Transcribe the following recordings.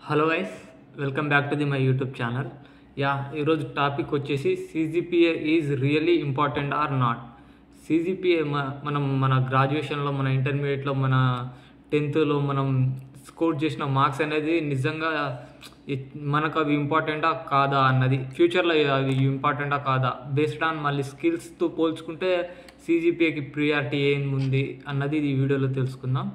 hello guys welcome back to the my YouTube channel yeah ఈరోజు topic వచ్చేసి CGPA is really important or not CGPA మనం మన గ్రాడ్యుయేషన్లో మన ఇంటర్మీడియట్లో మన టెన్త్లో మనం స్కోర్ చేసిన మార్క్స్ అనేది నిజంగా ఇ- మనకు అవి ఇంపార్టెంటా కాదా అన్నది ఫ్యూచర్లో అవి ఇంపార్టెంటా కాదా బేస్డ్ ఆన్ మళ్ళీ స్కిల్స్తో పోల్చుకుంటే సీజీపీఏకి ప్రియారిటీ ఏముంది అన్నది ఈ వీడియోలో తెలుసుకుందాం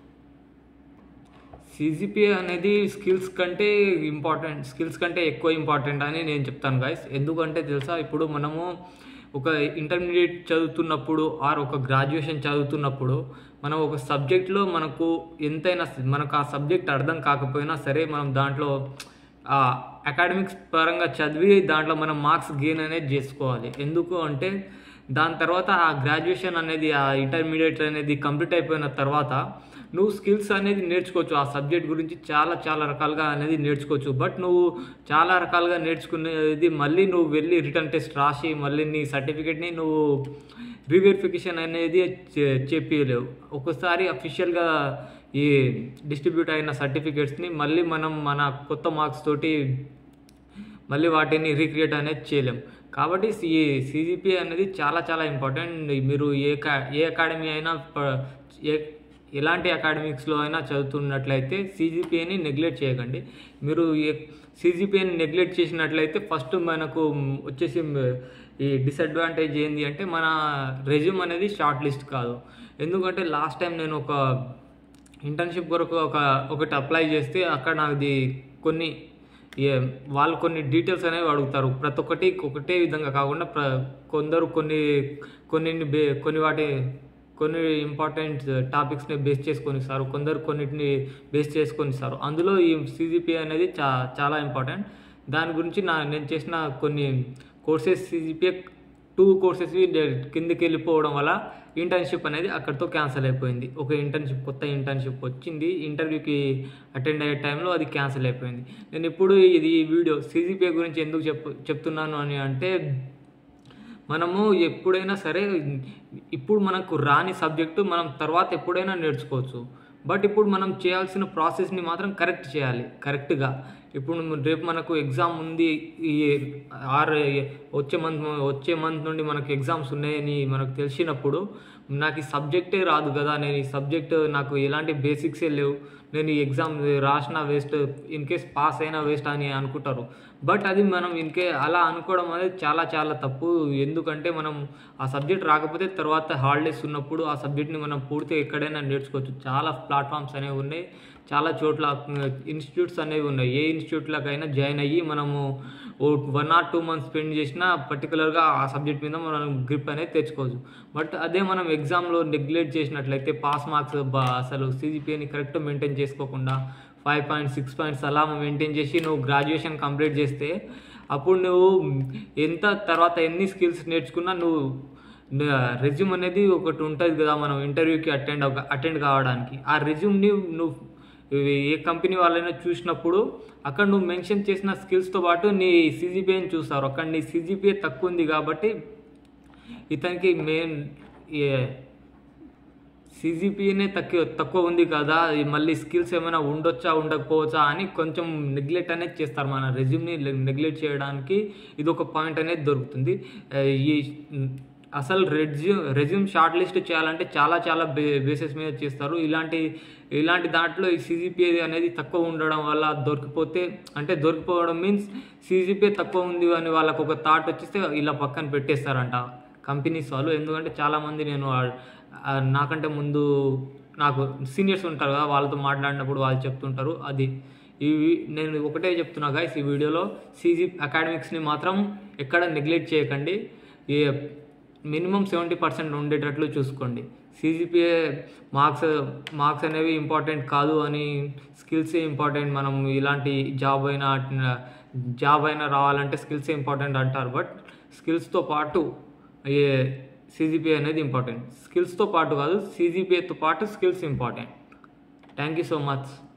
సిజిపిఏ అనేది స్కిల్స్ కంటే ఇంపార్టెంట్ స్కిల్స్ కంటే ఎక్కువ ఇంపార్టెంట్ అని నేను చెప్తాను గాయస్ ఎందుకంటే తెలుసా ఇప్పుడు మనము ఒక ఇంటర్మీడియట్ చదువుతున్నప్పుడు ఆర్ ఒక గ్రాడ్యుయేషన్ చదువుతున్నప్పుడు మనం ఒక సబ్జెక్ట్లో మనకు ఎంతైనా మనకు ఆ సబ్జెక్ట్ అర్థం కాకపోయినా సరే మనం దాంట్లో ఆ అకాడమిక్స్ పరంగా చదివి దాంట్లో మనం మార్క్స్ గెయిన్ అనేది చేసుకోవాలి ఎందుకు అంటే దాని తర్వాత ఆ గ్రాడ్యుయేషన్ అనేది ఆ ఇంటర్మీడియట్ అనేది కంప్లీట్ అయిపోయిన తర్వాత నువ్వు స్కిల్స్ అనేది నేర్చుకోవచ్చు ఆ సబ్జెక్ట్ గురించి చాలా చాలా రకాలుగా అనేది నేర్చుకోవచ్చు బట్ నువ్వు చాలా రకాలుగా నేర్చుకునేది మళ్ళీ నువ్వు వెళ్ళి రిటర్న్ టెస్ట్ రాసి మళ్ళీ నీ సర్టిఫికేట్ని నువ్వు రీవెరిఫికేషన్ అనేది చే- చేపియలేవు ఒకసారి అఫీషియల్గా ఈ డిస్ట్రిబ్యూట్ అయిన సర్టిఫికేట్స్ని మళ్ళీ మనం మన కొత్త మార్క్స్ తోటి మళ్ళీ వాటిని రీక్రియేట్ అనేది చేయలేం కాబట్టి సి సిజిపి అనేది చాలా చాలా ఇంపార్టెంట్ మీరు ఏ కా ఏ అకాడమీ అయినా ప- ఏ ఎలాంటి అకాడమిక్స్లో అయినా చదువుతున్నట్లయితే సిజిపిఏని నెగ్లెక్ట్ చేయకండి మీరు ఏ సిజిపిఏని నెగ్లెక్ట్ చేసినట్లయితే ఫస్ట్ మనకు వచ్చేసి ఈ డిసడ్వాంటేజ్ ఏంటి అంటే మన రెజ్యూమ్ అనేది షార్ట్ లిస్ట్ కాదు ఎందుకంటే లాస్ట్ టైం నేను ఒక ఇంటర్న్షిప్ కొరకు ఒక ఒకటి అప్లై చేస్తే అక్కడ నాది కొన్ని ఏ వాళ్ళు కొన్ని డీటెయిల్స్ అనేవి అడుగుతారు ప్రతి ఒక్కటి ఒకటే విధంగా కాకుండా ప్ర కొందరు కొన్ని కొన్ని బే కొన్ని వాటి కొన్ని ఇంపార్టెంట్ టాపిక్స్ని బేస్ చేసుకొని ఇస్తారు కొందరు కొన్నిటిని బేస్ చేసుకొని ఇస్తారు అందులో ఈ సిజిపి అనేది చా చాలా ఇంపార్టెంట్ దాని గురించి నా నేను చేసిన కొన్ని కోర్సెస్ సిజిపిఏ టూ కోర్సెస్ కిందకి వెళ్ళిపోవడం వల్ల ఇంటర్న్షిప్ అనేది అక్కడితో క్యాన్సిల్ అయిపోయింది ఒక ఇంటర్న్షిప్ కొత్త ఇంటర్న్షిప్ వచ్చింది ఇంటర్వ్యూకి అటెండ్ అయ్యే టైంలో అది క్యాన్సిల్ అయిపోయింది నేను ఇప్పుడు ఇది ఈ వీడియో సిజిపిఏ గురించి ఎందుకు చెప్పు చెప్తున్నాను అని అంటే మనము ఎప్పుడైనా సరే ఇప్పుడు మనకు రాని సబ్జెక్టు మనం తర్వాత ఎప్పుడైనా నేర్చుకోవచ్చు బట్ ఇప్పుడు మనం చేయాల్సిన ప్రాసెస్ని మాత్రం కరెక్ట్ చేయాలి కరెక్ట్గా ఇప్పుడు రేపు మనకు ఎగ్జామ్ ఉంది ఈ ఆరు వచ్చే మంత్ వచ్చే మంత్ నుండి మనకు ఎగ్జామ్స్ ఉన్నాయని మనకు తెలిసినప్పుడు నాకు ఈ సబ్జెక్టే రాదు కదా నేను ఈ సబ్జెక్ట్ నాకు ఎలాంటి బేసిక్సే లేవు నేను ఈ ఎగ్జామ్ రాసిన వేస్ట్ ఇన్ కేస్ పాస్ అయినా వేస్ట్ అని అనుకుంటారు బట్ అది మనం ఇన్కే అలా అనుకోవడం అనేది చాలా చాలా తప్పు ఎందుకంటే మనం ఆ సబ్జెక్ట్ రాకపోతే తర్వాత హాలిడేస్ ఉన్నప్పుడు ఆ సబ్జెక్ట్ని మనం పూర్తిగా ఎక్కడైనా నేర్చుకోవచ్చు చాలా ప్లాట్ఫామ్స్ అనేవి ఉన్నాయి చాలా చోట్ల ఇన్స్టిట్యూట్స్ అనేవి ఉన్నాయి ఏ ఇన్స్టిట్యూట్లకైనా జాయిన్ అయ్యి మనము ఓ one or two months spend చేసినా పర్టికులర్గా ఆ సబ్జెక్ట్ మీద మనం గ్రిప్ అనేది తెచ్చుకోవచ్చు బట్ అదే మనం ఎగ్జామ్లో నెగ్లెక్ట్ చేసినట్లయితే పాస్ మార్క్స్ అసలు సీజీపీని కరెక్ట్ మెయింటైన్ చేసుకోకుండా ఫైవ్ పాయింట్ సిక్స్ పాయింట్స్ అలా మెయింటైన్ చేసి నువ్వు గ్రాడ్యుయేషన్ కంప్లీట్ చేస్తే అప్పుడు నువ్వు ఎంత తర్వాత ఎన్ని స్కిల్స్ నేర్చుకున్నా నువ్వు రెజ్యూమ్ అనేది ఒకటి ఉంటుంది కదా మనం ఇంటర్వ్యూకి అటెండ్ అటెండ్ కావడానికి ఆ రెజ్యూమ్ని నువ్వు ఇవి ఏ కంపెనీ వాళ్ళైనా చూసినప్పుడు అక్కడ నువ్వు మెన్షన్ చేసిన స్కిల్స్తో పాటు నీ సిజిపిఏని చూస్తారు అక్కడ నీ సిజిపిఏ తక్కువ ఉంది కాబట్టి ఇతనికి మెయిన్ సిజిపిఏనే తక్కువ తక్కువ ఉంది కదా ఈ మళ్ళీ స్కిల్స్ ఏమైనా ఉండొచ్చా ఉండకపోవచ్చా అని కొంచెం నెగ్లెక్ట్ అనేది చేస్తారు మన రెజ్యూమ్ని నెగ్లెక్ట్ చేయడానికి ఇది ఒక పాయింట్ అనేది దొరుకుతుంది ఆ, ఈ అసలు రెజ్యూమ్ రెజ్యూమ్ షార్ట్ లిస్ట్ చేయాలంటే చాలా చాలా బే బేసిస్ మీద చేస్తారు ఇలాంటి ఇలాంటి దాంట్లో ఈ సిజిపిఏ అనేది తక్కువ ఉండడం వల్ల దొరికిపోతే అంటే దొరికిపోవడం మీన్స్ సిజిపిఏ తక్కువ ఉంది అని వాళ్ళకు ఒక థాట్ వచ్చేస్తే ఇలా పక్కన పెట్టేస్తారంట కంపెనీస్ వాళ్ళు ఎందుకంటే చాలామంది నేను ఆ- ఆ నాకంటే ముందు నాకు సీనియర్స్ ఉంటారు కదా వాళ్ళతో మాట్లాడినప్పుడు వాళ్ళు చెప్తుంటారు అది ఇవి నేను ఒకటే చెప్తున్నా గాయస్ ఈ వీడియోలో సీజీ అకాడమిక్స్ని మాత్రం ఎక్కడ నెగ్లెక్ట్ చేయకండి ఏ మినిమం సెవెంటీ పర్సెంట్ ఉండేటట్లు చూసుకోండి సీజీపీఏ మార్క్స్ మార్క్స్ అనేవి ఇంపార్టెంట్ కాదు అని స్కిల్సే ఇంపార్టెంట్ మనం ఇలాంటి జాబ్ అయినా జాబ్ అయినా రావాలంటే స్కిల్సే ఇంపార్టెంట్ అంటారు బట్ స్కిల్స్తో పాటు ఏ సీజీపీఏ అనేది ఇంపార్టెంట్ స్కిల్స్తో పాటు కాదు సీజీపీఏతో పాటు skills important thank you so much